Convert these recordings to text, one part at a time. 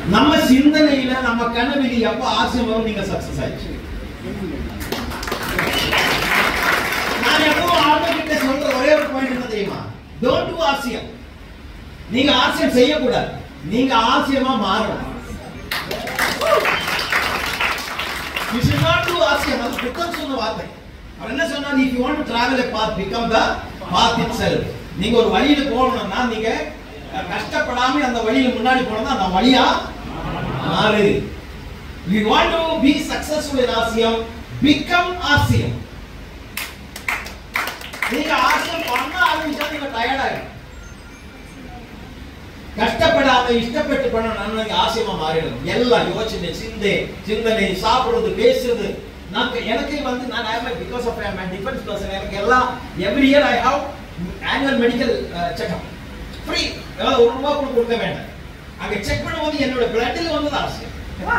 நம்ம சிந்தனையில நம்ம கனவில் எப்ப ஆசையம் வரும் நீங்க சக்சஸ் ஆயிடுச்சு நான் எப்பவும் ஆட்டோகிட்ட சொல்ற ஒரே ஒரு பாயிண்ட் என்ன தெரியுமா டோன்ட் டு ஆசியம் நீங்க ஆசியம் செய்யக்கூடாது நீங்க ஆசியமா மாறணும் You should not do ஆசியம் அது புத்தம் சொன்ன வார்த்தை அவர் என்ன சொன்னார் if you want to travel a path become the path itself நீங்க ஒரு வழியில போகணும்னா நீங்க அஹ், கஷ்டப்படாம அந்த வழியில முன்னாடி போனோம்னா அந்த வழியா மாறு you want to be successful in ஆசியம் become ஆசியம் நீங்க ஆசியம் பண்ண ஆரம்பிச்சா நீங்க டயர்ட் ஆயிடும் கஷ்டப்படாம இஷ்டப்பட்டு பண்ணணும் நீங்க ஆசியமா மாறிடும் எல்லாம் யோசனை சிந்தை சிந்தனை சாப்பிடுறது பேசுறது நான் எனக்கு வந்து நான் I because of I defence person எனக்கு எல்லாம் every year I have annual medical checkup free அதாவது ஒரு ரூபா கூட கொடுக்க வேண்டாம் அங்க செக் பண்ணும்போது என்னோட பிளட்ல வந்தது ஆசியம்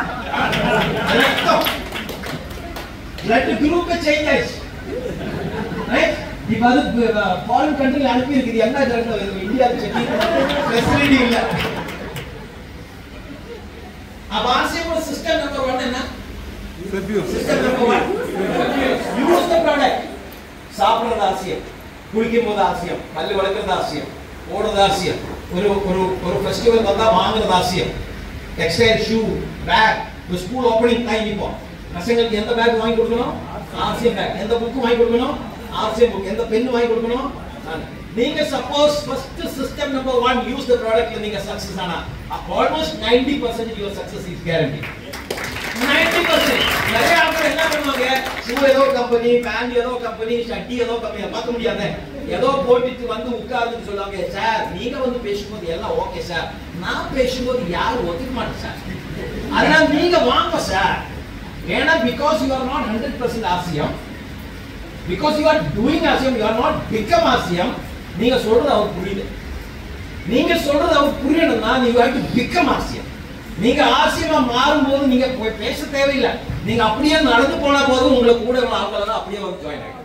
பிளட் குரூப் சேஞ்ச் ஆயிடுச்சு ரைட் இப்ப அது ஃபாரின் கண்ட்ரில அனுப்பி இருக்குது என்ன ஜனங்க இந்தியாவுக்கு செக் ஃபெசிலிட்டி இல்ல அப்ப ஆசியமோட சிஸ்டம் நம்பர் ஒன் என்ன system number one use the product சாப்பிடுறது ஆசியம் குளிக்கும் போது ஆசியம் பல்லு வளர்க்கறது ஆசியம் ஓடுறது ஆசியம் ஒரு ஒரு ஒரு ஃபெஸ்டிவல் வந்தா வாங்குறது ஆசியம் டெக்ஸ்டைல் ஷூ பேக் ஒரு ஸ்கூல் ஓப்பனிங் டைம் இப்போ பசங்களுக்கு எந்த பேக் வாங்கி கொடுக்கணும் ஆசியம் பேக் எந்த புக் வாங்கி கொடுக்கணும் ஆசியம் புக் எந்த பென் வாங்கி கொடுக்கணும் நீங்க suppose first system number one use the ப்ராடக்ட்ல நீங்க சக்சஸ் ஆனா almost ninety percent your success is guarantee 90% நிறைய ஆட்கள் என்ன பண்ணுவாங்க ஷூ ஏதோ கம்பெனி பேண்ட் ஏதோ கம்பெனி ஷட்டி ஏதோ கம்பெனி பார்க்க முடியாத ஏதோ போட்டுட்டு வந்து உட்கார்ந்துன்னு சொல்லுவாங்க சார் நீங்க வந்து பேசும்போது எல்லாம் ஓகே சார் நான் பேசும்போது யாரும் ஒத்துக்க மாட்டேன் சார் அதனால நீங்க வாங்க சார் ஏன்னா because you are not hundred percent ஆசியம் பிகாஸ் யூ ஆர் டூயிங் ஆசியம் யூ ஆர் நாட் பிகம் ஆசியம் நீங்க சொல்றது அவர் புரியுது நீங்க சொல்றது அவர் புரியணும்னா நீங்க ஹேவ் டு பிகம் ஆசியம் நீங்க ஆசியமா மாறும்போது நீங்க போய் பேச தேவையில்லை நீங்க அப்படியே நடந்து போன போது உங்களுக்கு கூட உள்ள ஆட்கள் எல்லாம் அப்படியே வந்து ஜாயின் ஆகிடும்